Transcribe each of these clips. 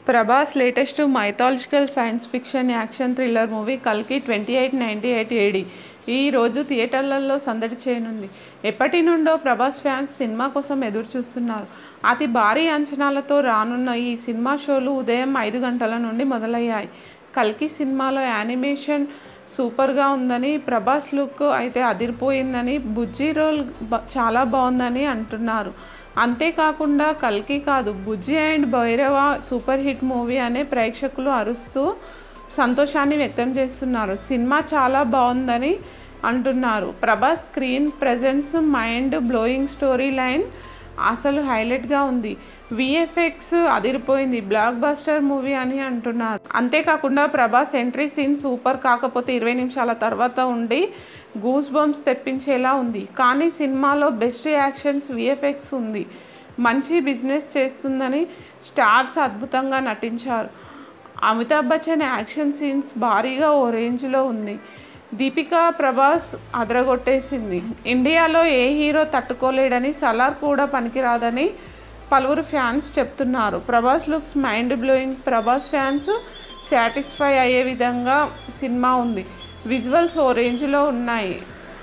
Prabhas latest mythological science fiction action thriller movie కల్కి twenty eight ninety eight AD ఈ రోజు థియేటర్లలో సందడి చేయనుంది ఎప్పటి నుండో ప్రభాస్ ఫ్యాన్స్ సినిమా కోసం ఎదురు చూస్తున్నారు అతి భారీ అంచనాలతో రానున్న ఈ సినిమా షోలు ఉదయం ఐదు గంటల నుండి మొదలయ్యాయి కల్కి సినిమాలో యానిమేషన్ సూపర్గా ఉందని ప్రభాస్ లుక్ అయితే అదిరిపోయిందని బుజ్జి రోల్ బ- చాలా బాగుందని అంటున్నారు అంతేకాకుండా కల్కి కాదు Bujji and Bhairava super hit movie అనే ప్రేక్షకులు అరుస్తూ సంతోషాన్ని వ్యక్తం చేస్తున్నారు సినిమా చాలా బాగుందని అంటున్నారు Prabhas screen presence mind blowing story line అసలు హైలైట్గా ఉంది విఎఫ్ఎక్స్ అదిరిపోయింది బ్లాక్ బస్టర్ మూవీ అని అంటున్నారు అంతేకాకుండా ప్రభాస్ ఎంట్రీ సీన్ సూపర్ కాకపోతే ఇరవై నిమిషాల తర్వాత ఉండి గూస్ బంప్స్ తెప్పించేలా ఉంది కానీ సినిమాలో బెస్ట్ యాక్షన్స్ విఎఫ్ఎక్స్ ఉంది మంచి బిజినెస్ చేస్తుందని స్టార్స్ అద్భుతంగా నటించారు అమితాబ్ బచ్చన్ యాక్షన్ సీన్స్ భారీగా ఓ రేంజ్లో ఉంది దీపికా ప్రభాస్ అదరగొట్టేసింది ఇండియాలో ఏ హీరో తట్టుకోలేడని సలార్ కూడా పనికిరాదని పలువురు ఫ్యాన్స్ చెప్తున్నారు Prabhas looks mind blowing Prabhas fans satisfy అయ్యే విధంగా సినిమా ఉంది విజువల్స్ ఓ రేంజ్లో ఉన్నాయి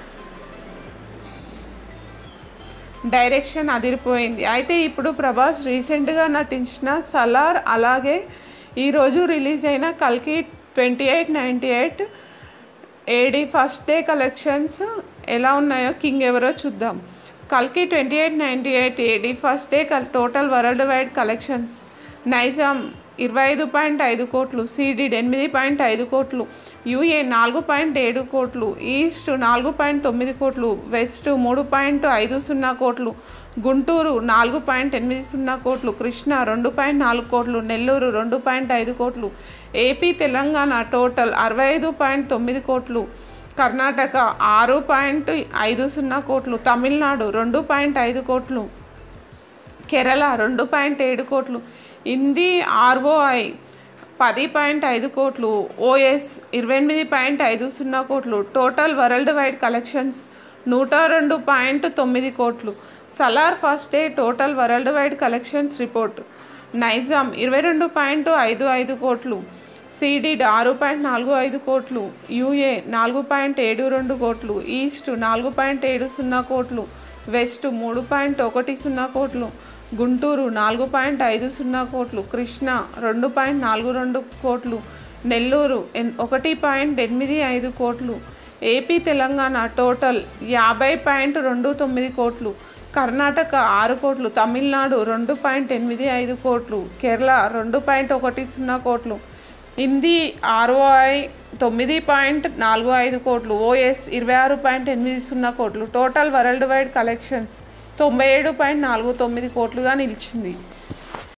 డైరెక్షన్ అదిరిపోయింది అయితే ఇప్పుడు ప్రభాస్ రీసెంట్గా నటించిన సలార్ అలాగే ఈరోజు రిలీజ్ అయిన కల్కి twenty eight ninety eight AD first day collections ఎలా ఉన్నాయో కింగ్ ఎవరో చూద్దాం కల్కి twenty eight ninety eight AD first day కల్ total world wide collections Nizam ఇరవై ఐదు పాయింట్ ఐదు కోట్లు సిడిడ్ ఎనిమిది పాయింట్ ఐదు కోట్లు యుఏ నాలుగు పాయింట్ ఏడు కోట్లు ఈస్ట్ నాలుగు పాయింట్ తొమ్మిది కోట్లు వెస్ట్ మూడు పాయింట్ ఐదు సున్నా కోట్లు గుంటూరు నాలుగు పాయింట్ ఎనిమిది సున్నా కోట్లు కృష్ణ రెండు పాయింట్ నాలుగు కోట్లు నెల్లూరు రెండు పాయింట్ ఐదు కోట్లు ఏపీ తెలంగాణ టోటల్ అరవై ఐదు పాయింట్ తొమ్మిది కోట్లు కర్ణాటక ఆరు పాయింట్ ఐదు సున్నా కోట్లు తమిళనాడు రెండు పాయింట్ ఐదు కోట్లు కేరళ రెండు పాయింట్ ఏడు కోట్లు హిందీ ఆర్ఓఐ పది పాయింట్ ఐదు కోట్లు ఓఎస్ ఇరవై ఎనిమిది పాయింట్ ఐదు సున్నా కోట్లు టోటల్ వరల్డ్ వైడ్ కలెక్షన్స్ నూట రెండు పాయింట్ తొమ్మిది కోట్లు Salaar first day total world wide collections report Nizam ఇరవై రెండు పాయింట్ ఐదు ఐదు కోట్లు సిడిడ్ ఆరు పాయింట్ నాలుగు ఐదు కోట్లు యుఏ నాలుగు పాయింట్ ఏడు రెండు కోట్లు ఈస్ట్ నాలుగు పాయింట్ ఏడు సున్నా కోట్లు వెస్ట్ మూడు పాయింట్ ఒకటి సున్నా కోట్లు గుంటూరు నాలుగు పాయింట్ ఐదు సున్నా కోట్లు కృష్ణ రెండు పాయింట్ నాలుగు రెండు కోట్లు నెల్లూరు ఎన్- ఒకటి పాయింట్ ఎనిమిది ఐదు కోట్లు ఏపీ తెలంగాణ టోటల్ యాభై పాయింట్ రెండు తొమ్మిది కోట్లు కర్ణాటక ఆరు కోట్లు తమిళనాడు రెండు పాయింట్ ఎనిమిది ఐదు కోట్లు కేరళ రెండు పాయింట్ ఒకటి సున్నా కోట్లు హిందీ ఆర్ఓఐ తొమ్మిది పాయింట్ నాలుగు ఐదు కోట్లు ఓఎస్ ఇరవై ఆరు పాయింట్ ఎనిమిది సున్నా కోట్లు టోటల్ వరల్డ్ వైడ్ కలెక్షన్స్ తొంభై ఏడు పాయింట్ నాలుగు తొమ్మిది కోట్లుగా నిలిచింది